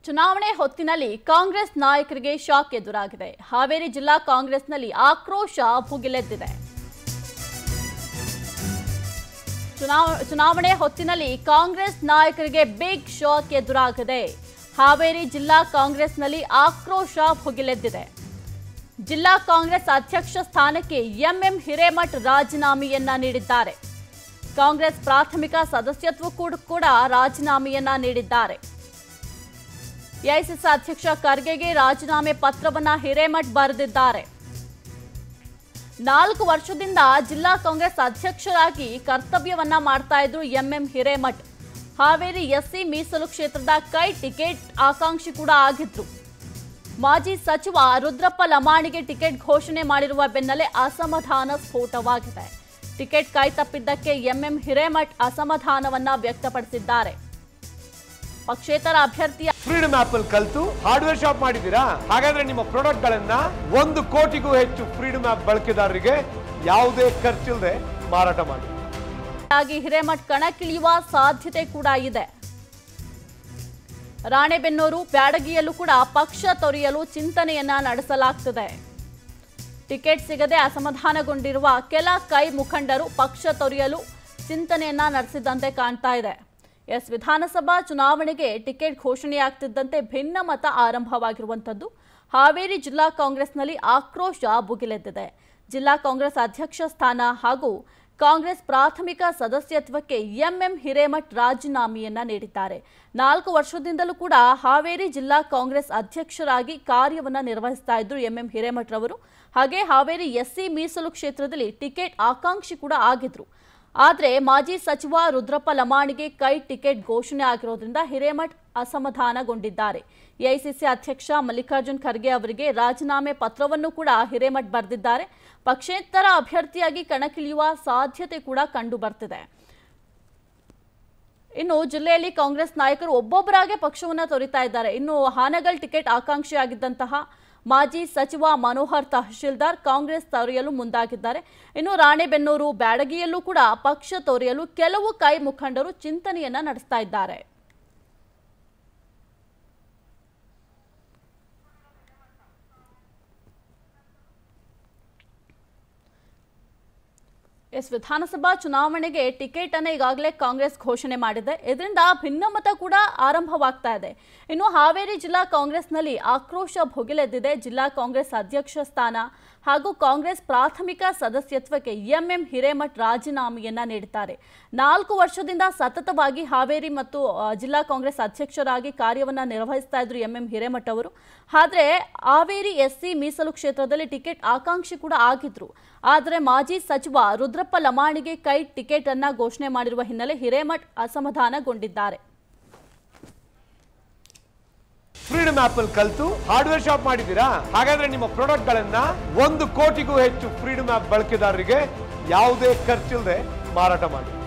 ಚುನಾವಣೆ ಹೊತ್ತಿನಲ್ಲಿ ಕಾಂಗ್ರೆಸ್ ನಾಯಕರಿಗೆ ಶಾಕ್ ಎದುರಾಗಿದೆ ಹಾವೇರಿ ಜಿಲ್ಲಾ ಕಾಂಗ್ರೆಸ್ನಲ್ಲಿ ಆಕ್ರೋಶ ಭುಗಿಲೆದ್ದಿದೆ ಚುನಾವ- ಚುನಾವಣೆ ಹೊತ್ತಿನಲ್ಲಿ ಕಾಂಗ್ರೆಸ್ ನಾಯಕರಿಗೆ ಬಿಗ್ ಶಾಕ್ ಎದುರಾಗಿದೆ ಹಾವೇರಿ ಜಿಲ್ಲಾ ಕಾಂಗ್ರೆಸ್ನಲ್ಲಿ ಆಕ್ರೋಶ ಭುಗಿಲೆದ್ದಿದೆ ಜಿಲ್ಲಾ ಕಾಂಗ್ರೆಸ್ ಅಧ್ಯಕ್ಷ ಸ್ಥಾನಕ್ಕೆ ಎಂಎಂ ಹಿರೇಮಠ್ ರಾಜೀನಾಮೆಯನ್ನ ನೀಡಿದ್ದಾರೆ ಕಾಂಗ್ರೆಸ್ ಪ್ರಾಥಮಿಕ ಸದಸ್ಯತ್ವ ಕೂಡ ಕೂಡ ರಾಜೀನಾಮೆಯನ್ನ ನೀಡಿದ್ದಾರೆ ಎಐಸಿಸಿ ಅಧ್ಯಕ್ಷ ಖರ್ಗೆಗೆ ರಾಜೀನಾಮೆ ಪತ್ರವನ್ನ ಹಿರೇಮಠ್ ಬರೆದಿದ್ದಾರೆ ನಾಲ್ಕು ವರ್ಷದಿಂದ ಜಿಲ್ಲಾ ಕಾಂಗ್ರೆಸ್ ಅಧ್ಯಕ್ಷರಾಗಿ ಕರ್ತವ್ಯವನ್ನ ಮಾಡ್ತಾ ಇದ್ರು ಎಂಎಂ ಹಿರೇಮಠ್ ಹಾವೇರಿ ಎಸ್ಸಿ ಮೀಸಲು ಕ್ಷೇತ್ರದ ಕೈ ಟಿಕೆಟ್ ಆಕಾಂಕ್ಷಿ ಕೂಡ ಆಗಿದ್ರು ಮಾಜಿ ಸಚಿವ ರುದ್ರಪ್ಪ ಲಮಾಣಿಗೆ ಟಿಕೆಟ್ ಘೋಷಣೆ ಮಾಡಿರುವ ಬೆನ್ನಲ್ಲೇ ಅಸಮಾಧಾನ ಸ್ಫೋಟವಾಗಿದೆ ಟಿಕೆಟ್ ಕೈ ತಪ್ಪಿದ್ದಕ್ಕೆ ಎಂಎಂ ಹಿರೇಮಠ್ ಅಸಮಾಧಾನವನ್ನ ವ್ಯಕ್ತಪಡಿಸಿದ್ದಾರೆ ಪಕ್ಷೇತರ ಅಭ್ಯರ್ಥಿಯ ಫ್ರೀಡಮ್ ಆಪ್ ಅಲ್ಲಿ ಕಲ್ತು ಹಾರ್ಡ್ವೇರ್ ಶಾಪ್ ಮಾಡಿದ್ದೀರಾ ಹಾಗಾದ್ರೆ ನಿಮ್ಮ ಪ್ರಾಡಕ್ಟ್ ಗಳನ್ನ ಒಂದು ಕೋಟಿಗೂ ಹೆಚ್ಚು ಫ್ರೀಡಮ್ ಆಪ್ ಬಳಕೆದಾರರಿಗೆ ಯಾವುದೇ ಖರ್ಚಿಲ್ಲದೆ ಮಾರಾಟ ಮಾಡಿ ಆಗಿ ಹಿರೇಮಠ್ ಕಣಕ್ಕಿಳಿಯುವ ಸಾಧ್ಯತೆ ಕೂಡ ಇದೆ ರಾಣೆಬೆನ್ನೂರು ಬ್ಯಾಡಗಿಯಲ್ಲೂ ಕೂಡ ಪಕ್ಷ ತೊರೆಯಲು ಚಿಂತನೆಯನ್ನ ನಡೆಸಲಾಗ್ತದೆ ಟಿಕೆಟ್ ಸಿಗದೆ ಅಸಮಾಧಾನಗೊಂಡಿರುವ ಕೆಲ ಕೈ ಮುಖಂಡರು ಪಕ್ಷ ತೊರೆಯಲು ಚಿಂತನೆಯನ್ನ ನಡೆಸಿದಂತೆ ಕಾಣ್ತಾ ಇದೆ ಎಸ್ ವಿಧಾನಸಭಾ ಚುನಾವಣೆಗೆ ಟಿಕೆಟ್ ಘೋಷಣೆಯಾಗ್ತಿದ್ದಂತೆ ಭಿನ್ನಮತ ಆರಂಭವಾಗಿರುವಂಥದ್ದು ಹಾವೇರಿ ಜಿಲ್ಲಾ ಕಾಂಗ್ರೆಸ್ನಲ್ಲಿ ಆಕ್ರೋಶ ಭುಗಿಲೆದ್ದಿದೆ ಜಿಲ್ಲಾ ಕಾಂಗ್ರೆಸ್ ಅಧ್ಯಕ್ಷ ಸ್ಥಾನ ಹಾಗೂ ಕಾಂಗ್ರೆಸ್ ಪ್ರಾಥಮಿಕ ಸದಸ್ಯತ್ವಕ್ಕೆ ಎಂಎಂ ಹಿರೇಮಠ್ ರಾಜೀನಾಮೆಯನ್ನ ನೀಡಿದ್ದಾರೆ ನಾಲ್ಕು ವರ್ಷದಿಂದಲೂ ಕೂಡ ಹಾವೇರಿ ಜಿಲ್ಲಾ ಕಾಂಗ್ರೆಸ್ ಅಧ್ಯಕ್ಷರಾಗಿ ಕಾರ್ಯವನ್ನ ನಿರ್ವಹಿಸ್ತಾ ಇದ್ರು ಎಂಎಂ ಹಿರೇಮಠ್ ರವರು ಹಾಗೆ ಹಾವೇರಿ ಎಸ್ಸಿ ಮೀಸಲು ಕ್ಷೇತ್ರದಲ್ಲಿ ಟಿಕೆಟ್ ಆಕಾಂಕ್ಷಿ ಕೂಡ ಆಗಿದ್ರು ಆದರೆ ಮಾಜಿ ಸಚಿವ ರುದ್ರಪ್ಪ ಲಮಾಣಿಗೆ ಕೈ ಟಿಕೆಟ್ ಘೋಷಣೆ ಆಗಿರೋದ್ರಿಂದ ಹಿರೇಮಠ್ ಅಸಮಾಧಾನಗೊಂಡಿದ್ದಾರೆ ಎಐಸಿಸಿ ಅಧ್ಯಕ್ಷ ಮಲ್ಲಿಕಾರ್ಜುನ್ ಖರ್ಗೆ ಅವರಿಗೆ ರಾಜೀನಾಮೆ ಪತ್ರವನ್ನು ಕೂಡ ಹಿರೇಮಠ್ ಬರೆದಿದ್ದಾರೆ ಪಕ್ಷೇತರ ಅಭ್ಯರ್ಥಿಯಾಗಿ ಕಣಕ್ಕಿಳಿಯುವ ಸಾಧ್ಯತೆ ಕೂಡ ಕಂಡು ಬರ್ತಿದೆ ಇನ್ನು ಜಿಲ್ಲೆಯಲ್ಲಿ ಕಾಂಗ್ರೆಸ್ ನಾಯಕರು ಒಬ್ಬೊಬ್ಬರಾಗೆ ಪಕ್ಷವನ್ನ ತೊರಿತಾ ಇದ್ದಾರೆ ಇನ್ನು ಹಾನಗಲ್ ಟಿಕೆಟ್ ಆಕಾಂಕ್ಷಿಯಾಗಿದ್ದಂತಹ ಮಾಜಿ ಸಚಿವ ಮನೋಹರ್ ತಹಶೀಲ್ದಾರ್ ಕಾಂಗ್ರೆಸ್ ತೊರೆಯಲು ಮುಂದಾಗಿದ್ದಾರೆ ಇನ್ನು ರಾಣೆಬೆನ್ನೂರು ಬ್ಯಾಡಗಿಯಲ್ಲೂ ಕೂಡ ಪಕ್ಷ ತೊರೆಯಲು ಕೆಲವು ಕೈ ಮುಖಂಡರು ಚಿಂತನೆಯನ್ನ ನಡೆಸ್ತಾ ಇದ್ದಾರೆ ಎಸ್ ವಿಧಾನಸಭಾ ಚುನಾವಣೆಗೆ ಟಿಕೆಟ್ ಅನ್ನ ಈಗಾಗಲೇ ಕಾಂಗ್ರೆಸ್ ಘೋಷಣೆ ಮಾಡಿದೆ ಇದರಿಂದ ಭಿನ್ನಮತ ಕೂಡ ಆರಂಭವಾಗ್ತಾ ಇದೆ ಇನ್ನು ಹಾವೇರಿ ಜಿಲ್ಲಾ ಕಾಂಗ್ರೆಸ್ನಲ್ಲಿ ಆಕ್ರೋಶ ಭುಗಿಲೆದ್ದಿದೆ ಜಿಲ್ಲಾ ಕಾಂಗ್ರೆಸ್ ಅಧ್ಯಕ್ಷ ಸ್ಥಾನ ಹಾಗೂ ಕಾಂಗ್ರೆಸ್ ಪ್ರಾಥಮಿಕ ಸದಸ್ಯತ್ವಕ್ಕೆ ಎಂಎಂ ಹಿರೇಮಠ್ ರಾಜೀನಾಮೆಯನ್ನ ನೀಡಿದ್ದಾರೆ ನಾಲ್ಕು ವರ್ಷದಿಂದ ಸತತವಾಗಿ ಹಾವೇರಿ ಮತ್ತು ಆ, ಜಿಲ್ಲಾ ಕಾಂಗ್ರೆಸ್ ಅಧ್ಯಕ್ಷರಾಗಿ ಕಾರ್ಯವನ್ನ ನಿರ್ವಹಿಸ್ತಾ ಇದ್ರು ಎಂಎಂ ಹಿರೇಮಠ್ ಅವರು ಆದ್ರೆ ಹಾವೇರಿ ಎಸ್ಸಿ ಮೀಸಲು ಕ್ಷೇತ್ರದಲ್ಲಿ ಟಿಕೆಟ್ ಆಕಾಂಕ್ಷಿ ಕೂಡ ಆಗಿದ್ರು ಆದರೆ ಮಾಜಿ ಸಚಿವ ರುದ್ರಪ್ಪ ಲಮಾಣಿಗೆ ಕೈ ಟಿಕೆಟ್ ಅನ್ನ ಘೋಷಣೆ ಮಾಡಿರುವ ಹಿನ್ನೆಲೆ ಹಿರೇಮಠ್ ಅಸಮಾಧಾನಗೊಂಡಿದ್ದಾರೆ ಫ್ರೀಡಮ್ ಆಪ್ ಅಲ್ಲಿ ಕಲ್ತು ಹಾರ್ಡ್ವೇರ್ ಶಾಪ್ ಮಾಡಿದ್ದೀರಾ ಹಾಗಾದ್ರೆ ನಿಮ್ಮ ಪ್ರಾಡಕ್ಟ್ ಗಳನ್ನ ಒಂದು ಕೋಟಿಗೂ ಹೆಚ್ಚು ಫ್ರೀಡಮ್ ಆಪ್ ಬಳಕೆದಾರರಿಗೆ ಯಾವುದೇ ಖರ್ಚಿಲ್ಲದೆ ಮಾರಾಟ ಮಾಡಿ